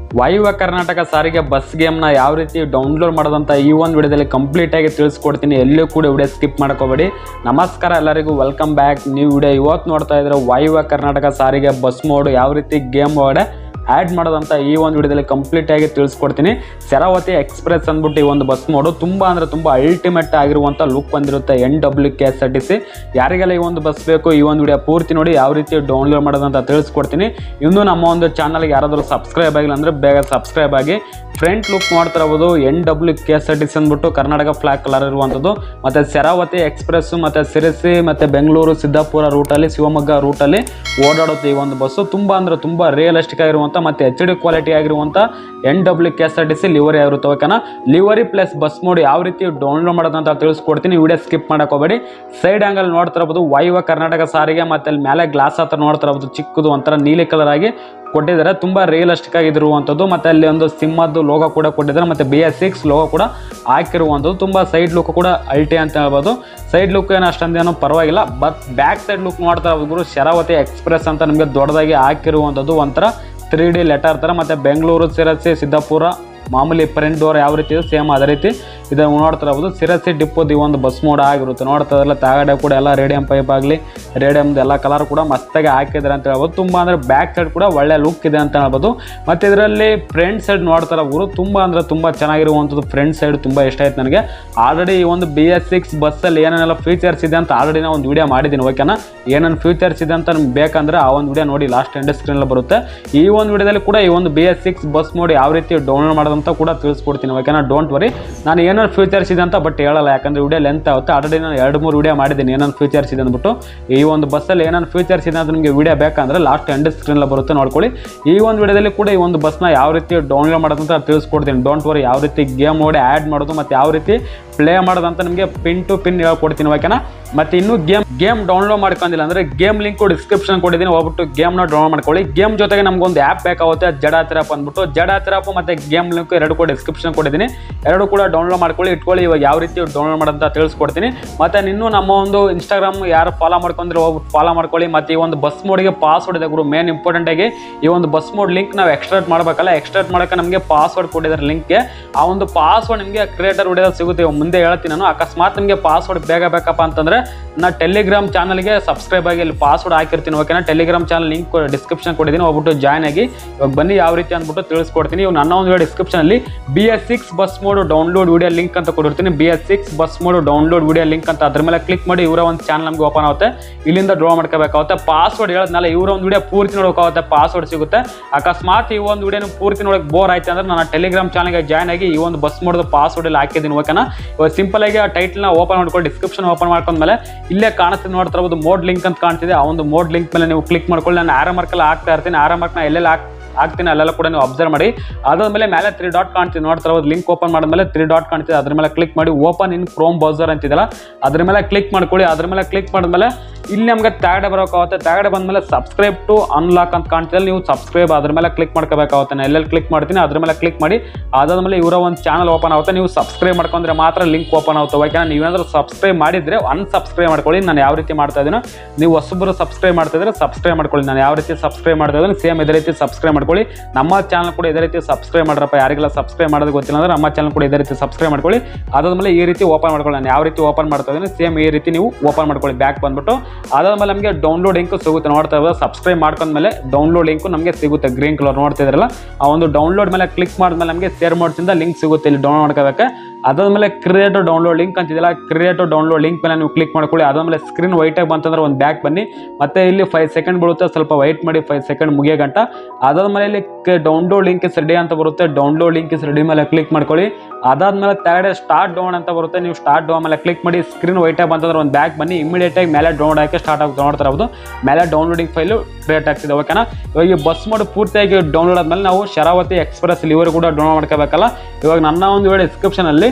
ವಾಯುವ್ಯ ಕರ್ನಾಟಕ ಸಾರಿಗೆ ಬಸ್ ಗೇಮ್ನ ಯಾವ ರೀತಿ ಡೌನ್ಲೋಡ್ ಮಾಡೋದಂತ ಈ ಒಂದು ವಿಡಿಯೋದಲ್ಲಿ ಕಂಪ್ಲೀಟಾಗಿ ತಿಳಿಸ್ಕೊಡ್ತೀನಿ ಎಲ್ಲೂ ಕೂಡ ವಿಡಿಯೋ ಸ್ಕಿಪ್ ಮಾಡ್ಕೋಬೇಡಿ ನಮಸ್ಕಾರ ಎಲ್ಲರಿಗೂ ವೆಲ್ಕಮ್ ಬ್ಯಾಕ್ ನೀವು ವಿಡಿಯೋ ಇವತ್ತು ನೋಡ್ತಾ ಇದ್ರೆ ವಾಯುವ್ಯ ಕರ್ನಾಟಕ ಸಾರಿಗೆ ಬಸ್ ಮೋಡ್ ಯಾವ ರೀತಿ ಗೇಮ್ ಒಳಗಡೆ ಆ್ಯಡ್ ಮಾಡೋದಂತ ಈ ಒಂದು ವಿಡಿಯೋದಲ್ಲಿ ಕಂಪ್ಲೀಟಾಗಿ ತಿಳಿಸ್ಕೊಡ್ತೀನಿ ಶರಾವತಿ ಎಕ್ಸ್ಪ್ರೆಸ್ ಅಂದ್ಬಿಟ್ಟು ಈ ಒಂದು ಬಸ್ ಮೋಡು ತುಂಬ ಅಂದರೆ ತುಂಬ ಅಲ್ಟಿಮೇಟ್ ಆಗಿರುವಂಥ ಲುಕ್ ಬಂದಿರುತ್ತೆ N W K S R T C ಯಾರಿಗೆಲ್ಲ ಈ ಒಂದು ಬಸ್ ಬೇಕು ಈ ಒಂದು ವಿಡಿಯೋ ಪೂರ್ತಿ ನೋಡಿ ಯಾವ ರೀತಿ ಡೌನ್ಲೋಡ್ ಮಾಡೋದಂತ ತಿಳಿಸ್ಕೊಡ್ತೀನಿ ಇನ್ನೂ ನಮ್ಮ ಒಂದು ಚಾನಲ್ಗೆ ಯಾರಾದರೂ ಸಬ್ಸ್ಕ್ರೈಬ್ ಆಗಿಲ್ಲ ಅಂದರೆ ಬೇಗ ಸಬ್ಸ್ಕ್ರೈಬ್ ಆಗಿ ಫ್ರಂಟ್ ಲುಕ್ ಮಾಡ್ತಾ ಇರ್ಬೋದು N W K S R T C ಅಂದ್ಬಿಟ್ಟು ಕರ್ನಾಟಕ ಫ್ಲಾಗ್ ಕಲರ್ ಇರುವಂಥದ್ದು ಮತ್ತು ಶರಾವತಿ ಎಕ್ಸ್ಪ್ರೆಸ್ಸು ಮತ್ತು ಸಿರಸಿ ಮತ್ತು ಬೆಂಗಳೂರು ಸಿದ್ದಾಪುರ ರೂಟಲ್ಲಿ ಶಿವಮೊಗ್ಗ ರೂಟಲ್ಲಿ ಓಡಾಡುತ್ತೆ ಈ ಒಂದು ಬಸ್ಸು ತುಂಬ ಅಂದರೆ ತುಂಬ ರಿಯಲಿಸ್ಟಿಕ್ ಆಗಿರುವಂಥ ಮತ್ತು ಎಚ್ ಡಿ ಕ್ವಾಲಿಟಿ ಆಗಿರುವಂಥ N W K S R T C livery ಆಗಿರುತ್ತೆ ಓಕೆನಾ ಲಿವರಿ ಪ್ಲಸ್ ಬಸ್ ಮೋಡ್ ಯಾವ ರೀತಿ ಡೌನ್ಲೋಡ್ ಮಾಡೋದಂತ ತಿಳಿಸ್ಕೊಡ್ತೀನಿ ವಿಡಿಯೋ ಸ್ಕಿಪ್ ಮಾಡಕ್ಕೆ ಹೋಗಬೇಡಿ ಸೈಡ್ ಆಂಗಲ್ ನೋಡ್ತಾ ಇರ್ಬೋದು ವಾಯುವ್ಯ ಕರ್ನಾಟಕ ಸಾರಿಗೆ ಮತ್ತು ಅಲ್ಲಿ ಮೇಲೆ ಗ್ಲಾಸ್ ಹತ್ರ ನೋಡ್ತಾ ಇರ್ಬೋದು ಚಿಕ್ಕದು ಒಂಥರ ನೀಲಿ ಕಲರ್ ಆಗಿ ಕೊಟ್ಟಿದ್ದಾರೆ ತುಂಬ ರಿಯಲಿಸ್ಟಿಕ್ ಆಗಿರುವಂಥದ್ದು ಮತ್ತು ಅಲ್ಲಿ ಒಂದು ಸಿಂಹದ್ದು ಲೋಗೋ ಕೂಡ ಕೊಟ್ಟಿದ್ದಾರೆ ಮತ್ತು ಬಿ ಎಸ್ ಸಿಕ್ಸ್ ಲೋಗೋ ಕೂಡ ಹಾಕಿರುವಂಥದ್ದು ತುಂಬ ಸೈಡ್ ಲುಕ್ ಕೂಡ ಅಲ್ಟಿ ಅಂತ ಹೇಳ್ಬೋದು ಸೈಡ್ ಲುಕ್ ಏನು ಅಷ್ಟೊಂದೇನು ಪರವಾಗಿಲ್ಲ ಬಟ್ ಬ್ಯಾಕ್ ಸೈಡ್ ಲುಕ್ ನೋಡ್ತಾ ಇರ್ಬೋದು ಶರಾವತಿ ಎಕ್ಸ್ಪ್ರೆಸ್ ಅಂತ ನಿಮಗೆ ದೊಡ್ಡದಾಗಿ ಹಾಕಿರುವಂಥದ್ದು ಒಂಥರ ತ್ರೀ ಡಿ ಲೆಟರ್ ಥರ ಮತ್ತು ಬೆಂಗಳೂರು ಸಿರಸಿ ಸಿದ್ದಾಪುರ ಮಾಮೂಲಿ ಪ್ರಿಂಟ್ ಡೋರ್ ಯಾವ ರೀತಿ ಇದೆ ಸೇಮ್ ಅದೇ ರೀತಿ ಇದು ನೋಡ್ತಾ ಇರ್ಬೋದು ಸಿರಸಿ ಡಿಪ್ಪೋದು ಈ ಒಂದು ಬಸ್ ಮೋಡ್ ಆಗಿರುತ್ತೆ ನೋಡ್ತಾ ಇದ್ರಲ್ಲ ತಾಗಡೆ ಕೂಡ ಎಲ್ಲ ರೇಡಿಯಂ ಪೈಪ್ ಆಗಲಿ ರೇಡಿಯಮ್ದು ಎಲ್ಲ ಕಲರ್ ಕೂಡ ಮಸ್ತಾಗಿ ಹಾಕಿದ್ದಾರೆ ಅಂತ ಹೇಳ್ಬೋದು ತುಂಬ ಅಂದರೆ ಬ್ಯಾಕ್ ಸೈಡ್ ಕೂಡ ಒಳ್ಳೆ ಲುಕ್ ಇದೆ ಅಂತ ಹೇಳ್ಬೋದು ಮತ್ತು ಇದರಲ್ಲಿ ಫ್ರಂಟ್ ಸೈಡ್ ನೋಡ್ತಾ ಇರೋರು ತುಂಬ ಅಂದರೆ ತುಂಬ ಚೆನ್ನಾಗಿರುವಂಥದ್ದು ಫ್ರಂಟ್ ಸೈಡ್ ತುಂಬ ಇಷ್ಟ ಆಯ್ತು ನನಗೆ ಆಲ್ರೆಡಿ ಈ ಒಂದು ಬಿ ಎಸ್ ಸಿಕ್ಸ್ ಬಸ್ಸಲ್ಲಿ ಏನೇನೆಲ್ಲ ಫೀಚರ್ಸ್ ಇದೆ ಅಂತ ಆಲ್ರೆಡಿ ನಾನು ಒಂದು ವಿಡಿಯೋ ಮಾಡಿದ್ದೀನಿ ಓಕೆನಾ ಏನೇನು ಫೀಚರ್ಸ್ ಇದೆ ಅಂತ ನಿಮ್ಗೆ ಬೇಕಂದ್ರೆ ಆ ಒಂದು ವಿಡಿಯೋ ನೋಡಿ ಲಾಸ್ಟ್ ಎಂಡ್ ಸ್ಕ್ರೀನಲ್ಲಿ ಬರುತ್ತೆ ಈ ಒಂದು ವಿಡಿಯೋದಲ್ಲಿ ಕೂಡ ಈ ಒಂದು B S six bus mod ಯಾವ ರೀತಿ ಡೌನ್ಲೋಡ್ ಮಾಡೋದಂತ ಕೂಡ ತಿಳಿಸ್ಕೊಡ್ತೀನಿ ಓಕೆನಾ ಡೋಂಟ್ ವರಿ ನಾನು ಏನೇನು ಫೀಚರ್ಸ್ ಇದೆ ಅಂತ ಬಟ್ ಹೇಳಲ್ಲ ಯಾಕಂದ್ರೆ ವಿಡಿಯೋ ಲೆಂತ್ ಆಗುತ್ತೆ ಆಲ್ರೆಡಿ ನಾನು ಎರಡು ಮೂರು ವಿಡಿಯೋ ಮಾಡಿದ್ದೀನಿ ಏನೇನು ಫೀಚರ್ಸ್ ಇದೆ ಅಂದ್ಬಿಟ್ಟು ಈ ಒಂದು ಬಸ್ಸಲ್ಲಿ ಏನೇನು ಫೀಚರ್ಸ್ ಇದೆ ಅಂತ ನಿಮಗೆ ವಿಡಿಯೋ ಬೇಕಂದ್ರೆ ಲಾಸ್ಟ್ ಎಂಡ್ ಸ್ಕ್ರೀನಲ್ಲಿ ಬರುತ್ತೆ ನೋಡ್ಕೊಳ್ಳಿ ಈ ಒಂದು ವಿಡಿಯೋದಲ್ಲಿ ಕೂಡ ಈ ಒಂದು ಬಸ್ನ ಯಾವ ರೀತಿ ಡೌನ್ಲೋಡ್ ಮಾಡೋದಂತ ತಿಳಿಸ್ಕೊಡ್ತೀನಿ ಡೋಂಟ್ ವರಿ ಯಾವ ರೀತಿ ಗೇಮ್ ನೋಡಿ ಆ್ಯಡ್ ಮಾಡೋದು ಮತ್ತು ಯಾವ ರೀತಿ ಪ್ಲೇ ಮಾಡೋದಂತ ನಿಮಗೆ ಪಿನ್ ಟು ಪಿನ್ ಹೇಳ್ಕೊಡ್ತೀನಿ ಓಕೆನಾ ಮತ್ತು ಇನ್ನೂ ಗೇಮ್ ಗೇಮ್ ಡೌನ್ಲೋಡ್ ಮಾಡ್ಕೊಂಡಿಲ್ಲ ಅಂದರೆ ಗೇಮ್ ಲಿಂಕು ಡಿಸ್ಕ್ರಿಪ್ಷನ್ ಕೊಟ್ಟಿದ್ದೀನಿ ಹೋಗ್ಬಿಟ್ಟು ಗೇಮ್ನ ಡೌನ್ಲೋಡ್ ಮಾಡ್ಕೊಳ್ಳಿ ಗೇಮ್ ಜೊತೆಗೆ ನಮಗೊಂದು ಆ್ಯಪ್ ಬೇಕಾಗುತ್ತೆ ಜಡ ಆಪ್ ಅಂದ್ಬಿಟ್ಟು ಜಡ ಆಪ್ ಮತ್ತು ಗೇಮ್ ಲಿಂಕ್ ಎರಡು ಕೂಡ ಡಿಸ್ಕ್ರಿಪ್ಷನ್ ಕೊಟ್ಟಿದ್ದೀನಿ ಎರಡು ಕೂಡ ಡೌನ್ಲೋಡ್ ಮಾಡ್ಕೊಳ್ಳಿ ಇಟ್ಕೊಳ್ಳಿ ಇವಾಗ ಯಾವ ರೀತಿ ಡೌನ್ಲೋಡ್ ಮಾಡೋದಂತ ತಿಳಿಸ್ಕೊಡ್ತೀನಿ ಮತ್ತು ಇನ್ನೂ ನಮ್ಮ ಒಂದು ಇನ್ಸ್ಟಾಗ್ರಾಮ್ ಯಾರು ಫಾಲೋ ಮಾಡ್ಕೊಂಡ್ರೆ ಹೋಗ್ಬಿಟ್ಟು ಫಾಲೋ ಮಾಡ್ಕೊಳ್ಳಿ ಮತ್ತು ಈ ಒಂದು ಬಸ್ ಮೋಡ್ಗೆ ಪಾಸ್ವರ್ಡ್ ಇದೆ ಗುರು ಮೇನ್ ಇಂಪಾರ್ಟೆಂಟ್ ಆಗಿ ಈ ಒಂದು ಬಸ್ ಮೋಡ್ ಲಿಂಕ್ ನಾವು ಎಕ್ಸ್ಟ್ರಾಕ್ಟ್ ಮಾಡಬೇಕಲ್ಲ ಎಕ್ಸ್ಟ್ರಾಕ್ಟ್ ಮಾಡೋಕೆ ನಮಗೆ ಪಾಸ್ವರ್ಡ್ ಕೊಟ್ಟಿದ್ದಾರೆ ಲಿಂಕ್ಗೆ ಆ ಒಂದು ಪಾಸ್ವರ್ಡ್ ನಿಮಗೆ ಕ್ರಿಯೇಟರ್ ಹೊಡೆಯೋದು ಸಿಗುತ್ತೆ ಇವಾಗ ಮುಂದೆ ಹೇಳ್ತೀನಿ ನಾನು ಅಕಸ್ಮಾತ್ ನಿಮಗೆ ಪಾಸ್ವರ್ಡ್ ಬೇಗ ಬೇಕಪ್ಪ ಅಂತಂದರೆ ನಾ ಟೆಲಿಗ್ರಾಮ್ ಚಾನಲ್ಗೆ ಸಬ್ಸ್ಕ್ರೈಬ್ ಆಗಿ ಇಲ್ಲಿ ಪಾಸ್ವರ್ಡ್ ಹಾಕಿರ್ತೀನಿ ಓಕೆನಾ ಟೆಲಿಗ್ರಾಮ್ ಚಾನಲ್ ಲಿಂಕ್ ಡಿಸ್ಕ್ರಿಪ್ಷನ್ ಕೊಟ್ಟಿದ್ದೀನಿ ಹೋಗ್ಬಿಟ್ಟು ಜಾಯ್ನ್ ಆಗಿ ಇವಾಗ ಬನ್ನಿ ಯಾವ ರೀತಿ ಅಂದ್ಬಿಟ್ಟು ತಿಳಿಸ್ಕೊಡ್ತೀನಿ ಇವಾಗ ನನ್ನ ಒಂದು ಡಿಸ್ಕ್ರಿಪ್ಷನಲ್ಲಿ B S six bus mod download video link ಅಂತ ಕೊಟ್ಟಿರ್ತೀನಿ B S six bus mod download video link ಅಂತ ಅದ್ರ ಮೇಲೆ ಕ್ಲಿಕ್ ಮಾಡಿ ಇವರ ಒಂದು ಚಾನಲ್ ನಮಗೆ ಓಪನ್ ಆಗುತ್ತೆ ಇಲ್ಲಿಂದ ಡ್ರಾ ಮಾಡ್ಕೋಬೇಕಾಗುತ್ತೆ ಪಾಸ್ವರ್ಡ್ ಹೇಳದ್ನಲ್ಲ ಇವರ ಒಂದು ವಿಡಿಯೋ ಪೂರ್ತಿ ನೋಡೋಕ್ಕಾಗುತ್ತೆ ಪಾಸ್ವರ್ಡ್ ಸಿಗುತ್ತೆ ಅಕಸ್ಮಾತ್ ಈ ಒಂದು ವಿಡಿಯೋ ಪೂರ್ತಿ ನೋಡೋಕೆ ಬೋರ್ ಆಯ್ತು ಅಂದ್ರೆ ನನ್ನ ಟೆಲಿಗ್ರಾಮ್ ಚಾನಲ್ಗೆ ಜಾಯ್ನ್ ಆಗಿ ಈ ಒಂದು ಬಸ್ ಮೋಡ್ ಪಾಸ್ವರ್ಡ್ ಎಲ್ಲ ಹಾಕಿದ್ದೀನಿ ಓಕೆನಾ ಇವಾಗ ಸಿಂಪಲ್ ಆಗಿ ಆ ಟೈಟ್ಲ್ನ ಓಪನ್ ಮಾಡ್ಕೊಂಡು ಡಿಸ್ಕ್ರಿಪ್ಷನ್ ಓಪನ್ ಮಾಡ್ಕೊಂಡ್ಮೇಲೆ ಇಲ್ಲೇ ಕಾಣಿಸ್ತಿದೆ ನೋಡ್ತಾ ಇರ್ಬೋದು ಮೋಡ್ ಲಿಂಕ್ ಅಂತ ಕಾಣ್ತಿದೆ ಆ ಒಂದು ಮೋಡ್ ಲಿಂಕ್ ಮೇಲೆ ನೀವು ಕ್ಲಿಕ್ ಮಾಡ್ಕೊಳ್ಳಿ ನಾನು ಆರ ಮಾರ್ಕಲ್ಲಿ ಹಾಕ್ತಾ ಇರ್ತೀನಿ ಆರ ಮಾರ್ಕ್ನ ಎಲ್ಲೆಲ್ಲ ಹಾಕ್ ಹಾಕ್ತೀನಿ ಅಲ್ಲೆಲ್ಲ ಕೂಡ ನೀವು ಅಬ್ಸರ್ವ್ ಮಾಡಿ ಅದಾದ್ಮೇಲೆ ಮೇಲೆ ತ್ರೀ ಡಾಟ್ ಕಾಣ್ತೀವಿ ನೋಡ್ತಾ ಇರೋದು ಲಿಂಕ್ ಓಪನ್ ಮಾಡಿದ್ಮೇಲೆ ತ್ರೀ ಡಾಟ್ ಕಾಣ್ತಿದೆ ಅದ್ರ ಮೇಲೆ ಕ್ಲಿಕ್ ಮಾಡಿ ಓಪನ್ ಇನ್ ಕ್ರೋಮ್ ಬೌಸರ್ ಅಂತಿದೆಲ್ಲ ಅದ್ರ ಮೇಲೆ ಕ್ಲಿಕ್ ಮಾಡ್ಕೊಳ್ಳಿ ಅದ್ರ ಮೇಲೆ ಕ್ಲಿಕ್ ಮಾಡಿದ್ಮೇಲೆ ಇಲ್ಲಿ ನಮಗೆ ತಾಗಡೆ ಬರೋಕ್ಕಾಗುತ್ತೆ ತಾಗಡೆ ಬಂದಮೇಲೆ ಸಬ್ಸ್ಕ್ರೈಬ್ ಟು ಅನ್ಲಾಕ್ ಅಂತ ಕಾಣ್ತಿದೆ ನೀವು ಸಬ್ಸ್ಕ್ರೈಬ್ ಅದ್ರ ಮೇಲೆ ಕ್ಲಿಕ್ ಮಾಡ್ಕೋಬೇಕಾಗುತ್ತೆ ನಾನು ಎಲ್ಲೆಲ್ಲಿ ಕ್ಲಿಕ್ ಮಾಡ್ತೀನಿ ಅದ್ರ ಮೇಲೆ ಕ್ಲಿಕ್ ಮಾಡಿ ಅದಾದ್ಮೇಲೆ ಇವರ ಒಂದು ಚಾನಲ್ ಓಪನ್ ಆಗುತ್ತೆ ನೀವು ಸಬ್ಸ್ಕ್ರೈಬ್ ಮಾಡ್ಕೊಂಡ್ರೆ ಮಾತ್ರ ಲಿಂಕ್ ಓಪನ್ ಆಗುತ್ತೆ ಓಕೆನಾ ನೀವೇನಾದ್ರೂ ಸಬ್ಸ್ಕ್ರೈಬ್ ಮಾಡಿದ್ರೆ ಅನ್ಸಬ್ಸ್ಕ್ರೈಬ್ ಮಾಡ್ಕೊಳ್ಳಿ ನಾನು ಯಾವ ರೀತಿ ಮಾಡ್ತಾ ಇದ್ದೀನೋ ನೀವು ಹೊಸಬ್ರು ಸಬ್ಸ್ಕ್ರೈಬ್ ಮಾಡ್ತಿದ್ರೆ ಸಬ್ಸ್ಕ್ರೈಬ್ ಮಾಡ್ಕೊಳ್ಳಿ ನಾನು ಯಾವ ರೀತಿ ಸಬ್ಸ್ಕ್ರೈಬ್ ಮಾಡ್ತಾ ಇದ್ದೀನಿ ಸೇಮ್ ಇದೇ ರೀತಿ ಸಬ್ಸ್ಕ್ರೈಬ್ ಮಾಡ್ಕೊಳ್ಳಿ ನಮ್ಮ ಚಾನಲ್ ಕೂಡ ಇದೇ ರೀತಿ ಸಬ್ಸ್ಕ್ರೈಬ್ ಮಾಡ್ರಪ್ಪ ಯಾರಿಗೆಲ್ಲ ಸಬ್ಸ್ಕ್ರೈಬ್ ಮಾಡೋದು ಗೊತ್ತಿಲ್ಲ ಅಂದ್ರೆ ನಮ್ಮ ಚಾನಲ್ ಕೂಡ ಇದೇ ರೀತಿ ಸಬ್ಸ್ಕ್ರೈಬ್ ಮಾಡ್ಕೊಳ್ಳಿ ಅದಾದ್ಮೇಲೆ ಈ ರೀತಿ ಓಪನ್ ಮಾಡ್ಕೊಳ್ಳಿ ನಾನು ಯಾವ ರೀತಿ ಓಪನ್ ಮಾಡ್ತಾ ಇದ್ದೀನಿ ಸೇಮ್ ಈ ರೀತಿ ನೀವು ಓಪನ್ ಮಾಡ್ಕೊಳ್ಳಿ ಬ್ಯಾಕ್ ಬಂದ್ಬಿಟ್ಟು ಅದಾದ್ಮೇಲೆ ನಮಗೆ ಡೌನ್ಲೋಡ್ ಲಿಂಕ್ ಸಿಗುತ್ತೆ ನೋಡ್ತಾ ಇರೋದು ಸಬ್ಸ್ಕ್ರೈಬ್ ಮಾಡ್ಕೊಂಡ್ಮೇಲೆ ಡೌನ್ಲೋಡ್ ಲಿಂಕ್ ನಮಗೆ ಸಿಗುತ್ತೆ ಗ್ರೀನ್ ಕಲರ್ ನೋಡ್ತಾ ಇದ್ರಲ್ಲ ಆ ಒಂದು ಡೌನ್ಲೋಡ್ ಮೇಲೆ ಕ್ಲಿಕ್ ಮಾಡಿದ್ಮೇಲೆ ನಮಗೆ ಶೇರ್ ಮಾಡ್ಸಿಂದ ಲಿಂಕ್ ಸಿಗುತ್ತೆ ಇಲ್ಲಿ ಡೌನ್ಲೋಡ್ ಮಾಡ್ಕೋಬೇಕು ಅದಾದ್ಮೇಲೆ ಕ್ರಿಯೇಟ್ ಡೌನ್ಲೋಡ್ ಲಿಂಕ್ ಅಂತಿದೆಯಲ್ಲ ಕ್ರಿಯೇಟ್ ಡೌನ್ಲೋಡ್ ಲಿಂಕ್ ಮೇಲೆ ನೀವು ಕ್ಲಿಕ್ ಮಾಡ್ಕೊಳ್ಳಿ ಅದಾದ್ಮೇಲೆ ಸ್ಕ್ರೀನ್ ವೈಟಾಗಿ ಬಂತಂದ್ರೆ ಒಂದು ಬ್ಯಾಕ್ ಬನ್ನಿ ಮತ್ತೆ ಇಲ್ಲಿ ಫೈವ್ ಸೆಕೆಂಡ್ ಬೀಳುತ್ತೆ ಸ್ವಲ್ಪ ವೈಟ್ ಮಾಡಿ ಫೈವ್ ಸೆಕೆಂಡ್ ಮುಗಿಯೋ ಗಂಟ ಅದಾದ್ಮೇಲೆ ಇಲ್ಲಿ ಡೌನ್ಲೋಡ್ ಲಿಂಕ್ ಇಸ್ ರೆಡಿ ಅಂತ ಬರುತ್ತೆ ಡೌನ್ಲೋಡ್ ಲಿಂಕ್ ಇಸ್ ರೆಡಿ ಮೇಲೆ ಕ್ಲಿಕ್ ಮಾಡ್ಕೊಳ್ಳಿ ಅದಾದ್ಮೇಲೆ ತೆಗಡೆ ಸ್ಟಾರ್ಟ್ ಡೌನ್ ಅಂತ ಬರುತ್ತೆ ನೀವು ಸ್ಟಾರ್ಟ್ ಡೌನ್ ಮೇಲೆ ಕ್ಲಿಕ್ ಮಾಡಿ ಸ್ಕ್ರೀನ್ ವೈಟಾಗಿ ಬಂತಂದ್ರೆ ಒಂದು ಬ್ಯಾಕ್ ಬನ್ನಿ ಇಮಿಡಿಯೇಟಾಗಿ ಮೇಲೆ ಡೌನ್ಲೋಡ್ ಹಾಕಿ ಸ್ಟಾರ್ಟ್ ಆಗುತ್ತೆ ನೋಡ್ತಾ ಇರ್ಬೋದು ಮೇಲೆ ಡೌನ್ಲೋಡಿಂಗ್ ಫೈಲು ಕ್ರಿಯೇಟ್ ಆಗ್ತಿದೆ ಓಕೆನಾ ಇವಾಗ ಈ ಬಸ್ ಮೋಡ್ ಪೂರ್ತಿಯಾಗಿ ಡೌನ್ಲೋಡ್ ಆದ್ಮೇಲೆ ನಾವು ಶರಾವತಿ ಎಕ್ಸ್ಪ್ರೆಸ್ ಲಿವರ್ ಕೂಡ ಡೌನ್ಲೋಡ್ ಮಾಡ್ಕೋಬೇಕಲ್ಲ ಇವಾಗ ನನ್ನ ಒಂದು ವೇಳೆ ಡಿಸ್ಕ್ರಿಪ್ಷನಲ್ಲಿ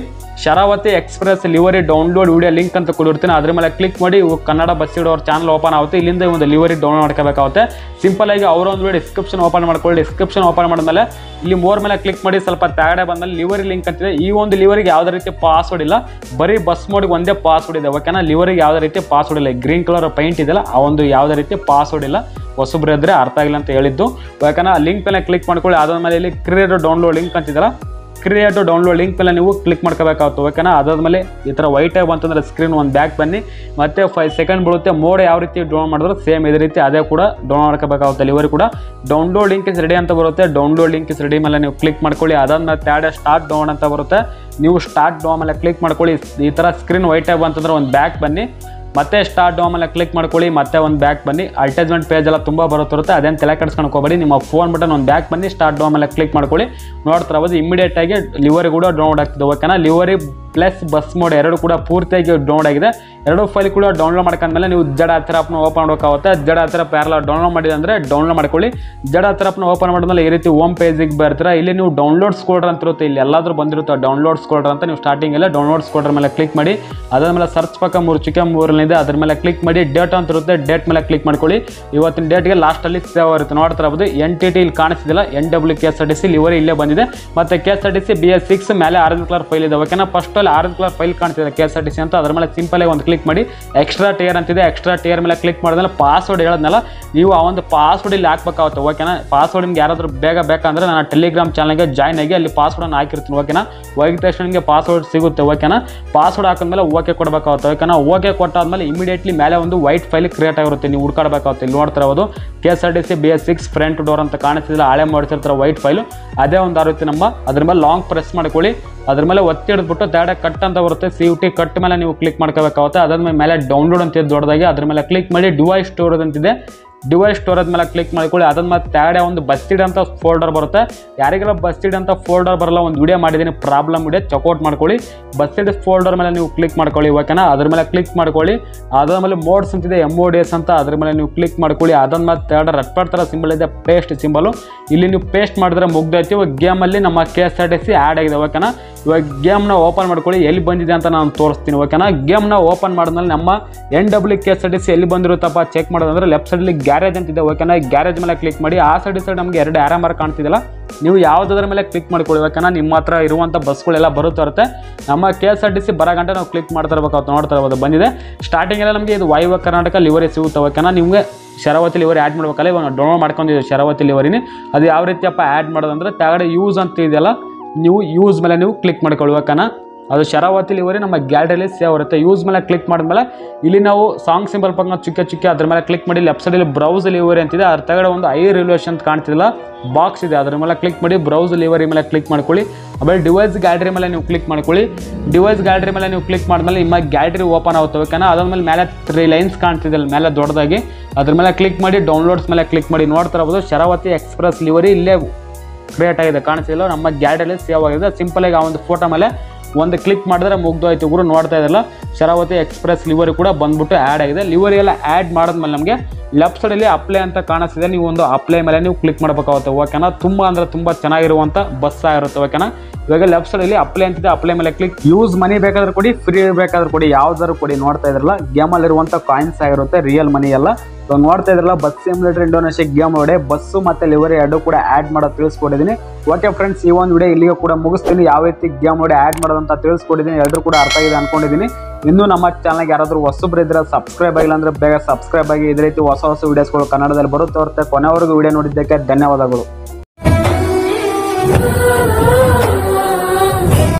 Sharavathi express livery download video link ಅಂತ ಕೊಡಿರ್ತೀನಿ ಅದ್ರ ಮೇಲೆ ಕ್ಲಿಕ್ ಮಾಡಿ ಇವು ಕನ್ನಡ ಬಸ್ ಇಡೋರ್ ಚಾನಲ್ ಓಪನ್ ಆಗುತ್ತೆ ಇಲ್ಲಿಂದ ಈ ಒಂದು ಲಿವರಿ ಡೌನ್ಲೋಡ್ ಮಾಡ್ಕೋಬೇಕಾಗುತ್ತೆ ಸಿಂಪಲ್ ಆಗಿ ಅವರ ಒಂದು ಡಿಸ್ಕ್ರಿಪ್ಷನ್ ಓಪನ್ ಮಾಡ್ಕೊಳ್ಳಿ ಡಿಸ್ಕ್ರಿಪ್ಷನ್ ಓಪನ್ ಮಾಡಿದ್ಮೇಲೆ ಇಲ್ಲಿ ಮೋರ್ ಮೇಲೆ ಕ್ಲಿಕ್ ಮಾಡಿ ಸ್ವಲ್ಪ ತೆಗಡೆ ಬಂದಲ್ಲಿ ಲಿವರಿ ಲಿಂಕ್ ಅಂತಿದೆ ಈ ಒಂದು ಲಿವರಿಗೆ ಯಾವುದೇ ರೀತಿ ಪಾಸ್ವರ್ಡ್ ಇಲ್ಲ ಬರೀ ಬಸ್ ಮೋಡಿಗೆ ಒಂದೇ ಪಾಸ್ವರ್ಡ್ ಇದೆ ಓಕೆನಾ ಲಿವರಿಗೆ ಯಾವುದೇ ರೀತಿ ಪಾಸ್ವರ್ಡ್ ಇಲ್ಲ ಗ್ರೀನ್ ಕಲರ್ ಪೈಂಟ್ ಇದೆಯಲ್ಲ ಆ ಒಂದು ಯಾವುದೇ ರೀತಿ ಪಾಸ್ವರ್ಡ್ ಇಲ್ಲ ಹೊಸಬ್ರು ಇದ್ರೆ ಅರ್ಥ ಆಗಿಲ್ಲ ಅಂತ ಹೇಳಿದ್ದು ಯಾಕಂದ್ರೆ ಆ ಲಿಂಕ್ ಮೇಲೆ ಕ್ಲಿಕ್ ಮಾಡ್ಕೊಳ್ಳಿ ಅದಾದ್ಮೇಲೆ ಇಲ್ಲಿ ಕ್ರಿಯೇಟ್ ಡೌನ್ಲೋಡ್ ಲಿಂಕ್ ಅಂತಿದಲ್ಲ ಕ್ರಿಯೇಟ್ ಡೌನ್ಲೋಡ್ ಲಿಂಕ್ ಮೇಲೆ ನೀವು ಕ್ಲಿಕ್ ಮಾಡ್ಕೋಬೇಕಾಗುತ್ತೆ ಓಕೆನಾ ಅದಾದ್ಮೇಲೆ ಈ ಥರ ವೈಟ್ ಆಗಿ ಬಂತಂದ್ರೆ ಸ್ಕ್ರೀನ್ ಒಂದು ಬ್ಯಾಕ್ ಬನ್ನಿ ಮತ್ತೆ ಫೈವ್ ಸೆಕೆಂಡ್ ಬೀಳುತ್ತೆ ಮೋಡ್ ಯಾವ ರೀತಿ ಡೌನ್ ಮಾಡಿದ್ರು ಸೇಮ್ ಇದೇ ರೀತಿ ಅದೇ ಕೂಡ ಡೌನ್ ಮಾಡ್ಕೋಬೇಕಾಗುತ್ತೆ ಲಿವರ್ ಕೂಡ ಡೌನ್ಲೋಡ್ ಲಿಂಕ್ ಇಸ್ ರೆಡಿ ಅಂತ ಬರುತ್ತೆ ಡೌನ್ಲೋಡ್ ಲಿಂಕ್ ಇಸ್ ರೆಡಿ ಮೇಲೆ ನೀವು ಕ್ಲಿಕ್ ಮಾಡ್ಕೊಳ್ಳಿ ಅದಾದ್ಮೇಲೆ ತ್ಯಾಡೆ ಸ್ಟಾರ್ಟ್ ಡೌನ್ ಅಂತ ಬರುತ್ತೆ ನೀವು ಸ್ಟಾರ್ಟ್ ಡೌನ್ ಮೇಲೆ ಕ್ಲಿಕ್ ಮಾಡ್ಕೊಳ್ಳಿ ಈ ಥರ ಸ್ಕ್ರೀನ್ ವೈಟ್ ಆಗಿ ಬಂತಂದ್ರೆ ಒಂದು ಬ್ಯಾಕ್ ಬನ್ನಿ ಮತ್ತೆ ಸ್ಟಾರ್ಟ್ ಡೌನ್ ಮೇಲೆ ಕ್ಲಿಕ್ ಮಾಡ್ಕೊಳ್ಳಿ ಮತ್ತೆ ಒಂದು ಬ್ಯಾಕ್ ಬನ್ನಿ ಅಡ್ವರ್ಟೈಸ್ಮೆಂಟ್ ಪೇಜ್ ಎಲ್ಲ ತುಂಬ ಬರುತ್ತಿರುತ್ತೆ ಅದೇನು ತಲೆ ಕೆಡ್ಸ್ಕೊಂಡು ಹೋಗಬೇಡಿ ನಿಮ್ಮ ಫೋನ್ ಬಟನ್ ಒಂದು ಬ್ಯಾಕ್ ಬನ್ನಿ ಸ್ಟಾರ್ಟ್ ಡೌನ್ ಮೇಲೆ ಕ್ಲಿಕ್ ಮಾಡ್ಕೊಳ್ಳಿ ನೋಡ್ತಿರಬಹುದು ಇಮಿಡಿಯೇಟ್ ಆಗಿ ಲಿವರಿ ಕೂಡ ಡೌನ್ಲೋಡ್ ಆಗ್ತದೆ ಓಕೆನಾ ಲಿವರಿ ಪ್ಲಸ್ ಬಸ್ ಮೋಡ್ ಎರಡು ಕೂಡ ಪೂರ್ತಿಯಾಗಿ ಡೌನ್ಲೋಡ್ ಆಗಿದೆ ಎರಡು ಫೈಲ್ ಕೂಡ ಡೌನ್ಲೋಡ್ ಮಾಡ್ಕೊಂಡ್ಮೇಲೆ ನೀವು ಜಡ ಹತ್ರಪ್ನ ಓಪನ್ ಮಾಡ್ಬೇಕಾಗುತ್ತೆ ಜಡ ಹತ್ರ ಪ್ಯಾರಲ ಡೌನ್ಲೋಡ್ ಮಾಡಿದೆ ಅಂದರೆ ಡೌನ್ಲೋಡ್ ಮಾಡ್ಕೊಳ್ಳಿ ಜಡ ಹತ್ರಪ್ನ ಓಪನ್ ಮಾಡಿದ್ಮೇಲೆ ಈ ರೀತಿ ಹೋಮ್ ಪೇಜಿಗೆ ಬರ್ತೀರಾ ಇಲ್ಲಿ ನೀವು ಡೌನ್ಲೋಡ್ ಸ್ಕೋಲ್ಡರ್ ಅಂತ ಇರುತ್ತೆ ಇಲ್ಲಿ ಎಲ್ಲಾದ್ರೂ ಬಂದಿರುತ್ತೆ ಡೌನ್ಲೋಡ್ ಸ್ಕೋಲ್ಡರ್ ಅಂತ ನೀವು ಸ್ಟಾರ್ಟಿಂಗ್ ಎಲ್ಲ ಡೌನ್ಲೋಡ್ ಸ್ಕೋಲ್ಡರ್ ಮೇಲೆ ಕ್ಲಿಕ್ ಮಾಡಿ ಅದಾದ್ಮೇಲೆ ಸರ್ಚ್ ಪಕ್ಕ ಮೂರು ಚಿಕ್ಕ ಮೂರಲ್ಲಿದೆ ಅದ್ರ ಮೇಲೆ ಕ್ಲಿಕ್ ಮಾಡಿ ಡೇಟ್ ಅಂತ ಇರುತ್ತೆ ಡೇಟ್ ಮೇಲೆ ಕ್ಲಿಕ್ ಮಾಡ್ಕೊಳ್ಳಿ ಇವತ್ತಿನ ಡೇಟ್ಗೆ ಲಾಸ್ಟಲ್ಲಿ ಸೇವ್ ಇರುತ್ತೆ ನೋಡ್ತಾ ಇರ್ಬೋದು ಎನ್ ಟಿ ಟಿ ಇಲ್ಲಿ ಕಾಣಿಸ್ತಿಲ್ಲ N W K S R T C livery ಇಲ್ಲೇ ಬಂದಿದೆ ಮತ್ತೆ K S R T C B S six ಮೇಲೆ ಆರೆಂಜ್ ಕಲರ್ ಫೈಲ್ ಇದೆ ಓಕೆನಾ ಫಸ್ಟ್ ಅಲ್ಲಿ ಆರೆಂಜ್ ಕಲರ್ ಫೈಲ್ ಕಾಣ್ತಿದೆ K S R T C ಅಂತ ಅದ್ರ ಮೇಲೆ ಸಿಂಪಲ್ ಆಗಿ ಒಂದು ಕ್ಲಿಕ್ ಮಾಡಿ ಎಕ್ಸ್ಟ್ರಾ ಟೇರ್ ಅಂತಿದೆ ಎಕ್ಸ್ಟ್ರಾ ಟೇರ್ ಮೇಲೆ ಕ್ಲಿಕ್ ಮಾಡಿದ್ಮೇಲೆ ಪಾಸ್ವರ್ಡ್ ಹೇಳದ್ನಲ್ಲ ನೀವು ಆ ಒಂದು ಪಾಸ್ವರ್ಡ್ ಇಲ್ಲಿ ಹಾಕ್ಬೇಕಾಗುತ್ತೆ ಓಕೆನಾ ಪಾಸ್ವರ್ಡ್ ನಿಮ್ಗೆ ಯಾರಾದ್ರೂ ಬೇಗ ಬೇಕಂದ್ರೆ ನಾನು ಟೆಲಿಗ್ರಾಮ್ ಚಾನಲ್ಗೆ ಜಾಯ್ನ್ ಆಗಿ ಅಲ್ಲಿ ಪಾಸ್ವರ್ಡನ್ನು ಹಾಕಿರ್ತೀನಿ ಓಕೆನಾ ಹೋಗಿದ ತಕ್ಷಣ ನಿಮಗೆ ಪಾಸ್ವರ್ಡ್ ಸಿಗುತ್ತೆ ಓಕೆನಾ ಪಾಸ್ವರ್ಡ್ ಹಾಕಿದ್ಮೇಲೆ ಓಕೆ ಕೊಡಬೇಕಾಗುತ್ತೆ ಓಕೆನಾ ಓಕೆ ಕೊಟ್ಟಾದ್ಮೇಲೆ ಇಮಿಡಿಯೇಟ್ಲಿ ಮೇಲೆ ಒಂದು ವೈಟ್ ಫೈಲ್ ಕ್ರಿಯೇಟ್ ಆಗಿರುತ್ತೆ ನೀವು ಹುಡ್ಕಾಡಬೇಕಾಗುತ್ತೆ ಇಲ್ಲಿ ನೋಡ್ತಾ ಇರೋದು K S R T C B S six front door ಅಂತ ಕಾಣಿಸ್ತಿಲ್ಲ ಹಳೆ ಮಾಡಿಸಿರ್ತಾರೆ ವೈಟ್ ಫೈಲು ಅದೇ ಒಂದು ಆರುತ್ತೆ ನಮ್ಮ ಅದ್ರ ಮೇಲೆ ಲಾಂಗ್ ಪ್ರೆಸ್ ಮಾಡ್ಕೊಳ್ಳಿ ಅದ್ರ ಮೇಲೆ ಒತ್ತಿ ಹಿಡಿದ್ಬಿಟ್ಟು ತ್ಯಾಡೆ ಕಟ್ ಅಂತ ಬರುತ್ತೆ ಸಿ ಯು ಟಿ ಕಟ್ ಮೇಲೆ ನೀವು ಕ್ಲಿಕ್ ಮಾಡ್ಕೋಬೇಕಾಗುತ್ತೆ ಅದಾದ್ಮೇಲೆ ಮೇಲೆ ಡೌನ್ಲೋಡ್ ಅಂತ ಇದೆ ದೊಡ್ಡದಾಗಿ ಅದ್ರ ಮೇಲೆ ಕ್ಲಿಕ್ ಮಾಡಿ ಡಿವೈಸ್ ಸ್ಟೋರೇಜ್ ಅಂತಿದೆ ಡಿವೈಸ್ ಸ್ಟೋರೇಜ್ ಮೇಲೆ ಕ್ಲಿಕ್ ಮಾಡ್ಕೊಳ್ಳಿ ಅದನ್ನ ಮತ್ತೆ ತ್ಯಾಡೆ ಒಂದು ಬಸ್ಟಿಡ್ ಅಂತ ಫೋಲ್ಡರ್ ಬರುತ್ತೆ ಯಾರಿಗೆಲ್ಲ ಬಸ್ಟಿಡ್ ಅಂತ ಫೋಲ್ಡರ್ ಬರಲ್ಲ ಒಂದು ವಿಡಿಯೋ ಮಾಡಿದ್ದೀನಿ ಪ್ರಾಬ್ಲಮ್ ಇದೆ ಚೆಕ್ಔಟ್ ಮಾಡ್ಕೊಳ್ಳಿ ಬಸ್ಟಿಡ್ ಫೋಲ್ಡರ್ ಮೇಲೆ ನೀವು ಕ್ಲಿಕ್ ಮಾಡ್ಕೊಳ್ಳಿ ಓಕೆನಾ ಅದ್ರ ಮೇಲೆ ಕ್ಲಿಕ್ ಮಾಡ್ಕೊಳ್ಳಿ ಅದಾದ್ಮೇಲೆ ಮೋಡ್ಸ್ ಅಂತಿದೆ ಎಮ್ ಓ ಡಿ ಎಸ್ ಅಂತ ಅದ್ರ ಮೇಲೆ ನೀವು ಕ್ಲಿಕ್ ಮಾಡ್ಕೊಳ್ಳಿ ಅದನ್ನ ಮತ್ತೆ ತ್ಯಾಡೆ ರಟ್ಪಾಡ್ ಥರ ಸಿಂಬಲ್ ಇದೆ ಪೇಸ್ಟ್ ಸಿಂಬಲು ಇಲ್ಲಿ ನೀವು ಪೇಸ್ಟ್ ಮಾಡಿದ್ರೆ ಮುಗ್ದೈತಿ ಇವಾಗ ಗೇಮಲ್ಲಿ ನಮ್ಮ K S R T C add ಆಗಿದೆ ಓಕೆನಾ ಇವಾಗ ಗೇಮ್ನ ಓಪನ್ ಮಾಡ್ಕೊಳ್ಳಿ ಎಲ್ಲಿ ಬಂದಿದೆ ಅಂತ ನಾನು ತೋರಿಸ್ತೀನಿ ಓಕೆನಾ ಗೇಮ್ನ ಓಪನ್ ಮಾಡಿದ್ಮೇಲೆ ನಮ್ಮ N W K S R T C ಎಲ್ಲಿ ಬಂದಿರುತ್ತಪ್ಪ ಚೆಕ್ ಮಾಡೋದಂದ್ರೆ ಲೆಫ್ಟ್ ಸೈಡಲ್ಲಿ ಗ್ಯಾರೇಜ್ ಅಂತಿದೆ ಓಕೆನಾ ಗ್ಯಾರೇಜ್ ಮೇಲೆ ಕ್ಲಿಕ್ ಮಾಡಿ ಆ ಸೈಡ್ ಸೈಡ್ ನಮಗೆ ಎರಡು ಆರಾಮ ಮಾರ್ಕ್ ಕಾಣ್ತಿದೆಯಲ್ಲ ನೀವು ಯಾವುದಾದ್ರ ಮೇಲೆ ಕ್ಲಿಕ್ ಮಾಡ್ಕೊಳ್ಳಿ ಓಕೆನಾ ನಿಮ್ಮ ಹತ್ರ ಇರುವಂಥ ಬಸ್ಗಳೆಲ್ಲ ಬರುತ್ತಾ ಇರುತ್ತೆ ನಮ್ಮ K S R T C ಬರೋ ಗಂಟೆ ನಾವು ಕ್ಲಿಕ್ ಮಾಡ್ತಾ ಇರ್ಬೇಕಾಗುತ್ತೆ ನೋಡ್ತಾ ಇರ್ಬೋದು ಬಂದಿದೆ ಸ್ಟಾರ್ಟಿಂಗೆಲ್ಲ ನಮಗೆ ಇದು ವಾಯುವ್ಯ ಕರ್ನಾಟಕ ಲಿವರಿ ಸಿಗುತ್ತೆ ಓಕೆನಾ ನಿಮಗೆ ಶರಾವತಿ ಲಿವರಿ ಆ್ಯಡ್ ಮಾಡ್ಬೇಕಲ್ಲ ಇವಾಗ ಡೌನ್ಲೋಡ್ ಮಾಡ್ಕೊಂಡಿದ್ದೀವಿ ಶರಾವತಿ ಲಿವರಿನಿ ಅದು ಯಾವ ರೀತಿಯಪ್ಪ ಆ್ಯಡ್ ಮಾಡೋದಂದ್ರೆ ತೆಗಡೆ ಯೂಸ್ ಅಂತ ಇದೆಯಲ್ಲ ನೀವು ಯೂಸ್ ಮೇಲೆ ನೀವು ಕ್ಲಿಕ್ ಮಾಡ್ಕೊಳ್ಬೇಕನ ಅದು ಶರಾವತಿ ಲಿವರಿ ನಮ್ಮ ಗ್ಯಾಲರಿಯಲ್ಲಿ ಸೇವ್ ಇರುತ್ತೆ ಯೂಸ್ ಮೇಲೆ ಕ್ಲಿಕ್ ಮಾಡಿದ್ಮೇಲೆ ಇಲ್ಲಿ ನಾವು ಸಾಂಗ್ ಸಿಂಬಲ್ ಪಕ್ಕ ಚುಕ್ಕೆ ಚುಕ್ಕೆ ಅದ್ರ ಮೇಲೆ ಕ್ಲಿಕ್ ಮಾಡಿ ಲೆಫ್ಟ್ ಸೈಡಲ್ಲಿ ಬ್ರೌಸ್ ಲಿವರಿ ಅಂತಿದೆ ಅದ್ರ ತೆಗಡೆ ಒಂದು ಐ ರಿಲ್ಯೂಷನ್ ಅಂತ ಕಾಣ್ತಿಲ್ಲ ಬಾಕ್ಸ್ ಇದೆ ಅದ್ರ ಮೇಲೆ ಕ್ಲಿಕ್ ಮಾಡಿ ಬ್ರೌಸ್ ಲಿವರಿ ಮೇಲೆ ಕ್ಲಿಕ್ ಮಾಡ್ಕೊಳ್ಳಿ ಆಮೇಲೆ ಡಿವೈಸ್ ಗ್ಯಾಲರಿ ಮೇಲೆ ನೀವು ಕ್ಲಿಕ್ ಮಾಡ್ಕೊಳ್ಳಿ ಡಿವೈಸ್ ಗ್ಯಾಲರಿ ಮೇಲೆ ನೀವು ಕ್ಲಿಕ್ ಮಾಡಿದ್ಮೇಲೆ ನಿಮ್ಮ ಗ್ಯಾಲರಿ ಓಪನ್ ಆಗುತ್ತೆ ಓಕೆನಾ ಅದಾದ್ಮೇಲೆ ಮೇಲೆ ತ್ರೀ ಲೈನ್ಸ್ ಕಾಣ್ತಿದೆ ಅಲ್ಲಿ ಮೇಲೆ ದೊಡ್ಡದಾಗಿ ಅದ್ರ ಮೇಲೆ ಕ್ಲಿಕ್ ಮಾಡಿ ಡೌನ್ಲೋಡ್ಸ್ ಮೇಲೆ ಕ್ಲಿಕ್ ಮಾಡಿ ನೋಡ್ತಾ ಇರ್ಬೋದು ಶರಾವತಿ ಎಕ್ಸ್ಪ್ರೆಸ್ ಲಿವರಿ ಇಲ್ಲೇ ಕ್ರಿಯೇಟ್ ಆಗಿದೆ ಕಾಣಿಸ್ತಿಲ್ಲ ನಮ್ಮ ಗ್ಯಾಲರಿಯಲ್ಲಿ ಸೇವ್ ಆಗಿದೆ ಸಿಂಪಲ್ ಆಗಿ ಆ ಒಂದು ಫೋಟೋ ಮೇಲೆ ಒಂದು ಕ್ಲಿಕ್ ಮಾಡಿದ್ರೆ ಮುಗ್ದೋಯ್ತು ಗುರು ನೋಡ್ತಾ ಇದ್ರಲ್ಲ ಶರಾವತಿ ಎಕ್ಸ್ಪ್ರೆಸ್ ಲಿವರಿ ಕೂಡ ಬಂದ್ಬಿಟ್ಟು ಆ್ಯಡ್ ಆಗಿದೆ ಲಿವರಿ ಎಲ್ಲ ಆ್ಯಡ್ ಮಾಡಿದ್ಮೇಲೆ ನಮಗೆ ಲೆಫ್ಟ್ ಸೈಡಲ್ಲಿ ಅಪ್ಲೈ ಅಂತ ಕಾಣಿಸ್ತಿದೆ ನೀವು ಒಂದು ಅಪ್ಲೈ ಮೇಲೆ ನೀವು ಕ್ಲಿಕ್ ಮಾಡಬೇಕಾಗುತ್ತೆ ಓಕೆನಾ ತುಂಬ ಅಂದರೆ ತುಂಬ ಚೆನ್ನಾಗಿರುವಂಥ ಬಸ್ ಆಗಿರುತ್ತೆ ಓಕೆನಾ ಇವಾಗ ಲೆಫ್ಟ್ ಸೈಡಲ್ಲಿ ಅಪ್ಲೈ ಅಂತಿದೆ ಅಪ್ಲೈ ಮೇಲೆ ಕ್ಲಿಕ್ ಯೂಸ್ ಮನಿ ಬೇಕಾದ್ರೆ ಕೊಡಿ ಫ್ರೀ ಬೇಕಾದ್ರೆ ಕೊಡಿ ಯಾವ್ದಾದ್ರು ಕೊಡಿ ನೋಡ್ತಾ ಇದ್ರಲ್ಲ ಗೇಮಲ್ಲಿರುವಂಥ ಕಾಯಿನ್ಸ್ ಆಗಿರುತ್ತೆ ರಿಯಲ್ ಮನಿ ಎಲ್ಲ ಇವಾಗ ನೋಡ್ತಾ ಇದ್ರಲ್ಲ ಬಸ್ ಸಿಮ್ಯುಲೇಟರ್ ಇಂಡೋನೇಷಿಯಾ ಗೇಮ್ ಒಡೆ ಬಸ್ಸು ಮತ್ತು ಲಿವರಿ ಎರಡು ಕೂಡ ಆ್ಯಡ್ ಮಾಡೋದು ತಿಳಿಸ್ಕೊಟ್ಟಿದ್ದೀನಿ ಓಕೆ ಫ್ರೆಂಡ್ಸ್ ಈ ಒಂದು ವಿಡಿಯೋ ಇಲ್ಲಿಗೆ ಕೂಡ ಮುಗಿಸ್ತೀನಿ ಯಾವ ರೀತಿ ಗೇಮ್ ಒಡೆ ಆ್ಯಡ್ ಮಾಡೋದಂತ ತಿಳಿಸ್ಕೊಟ್ಟಿದ್ದೀನಿ ಎಲ್ಲರೂ ಕೂಡ ಅರ್ಥ ಆಗಿದೆ ಅನ್ಕೊಂಡಿದ್ದೀನಿ ಇನ್ನೂ ನಮ್ಮ ಚಾನಲ್ಗೆ ಯಾರಾದರೂ ಹೊಸಬ್ರು ಇದ್ರೆ ಸಬ್ಸ್ಕ್ರೈಬ್ ಆಗಿಲ್ಲ ಅಂದರೆ ಬೇಗ ಸಬ್ಸ್ಕ್ರೈಬ್ ಆಗಿ ಇದೇ ರೀತಿ ಹೊಸ ಹೊಸ ವೀಡಿಯೋಸ್ಗಳು ಕನ್ನಡದಲ್ಲಿ ಬರುತ್ತೆ ಹೊರತೆ ಕೊನೆವರೆಗೂ ವಿಡಿಯೋ ನೋಡಿದ್ದಕ್ಕೆ ಧನ್ಯವಾದಗಳು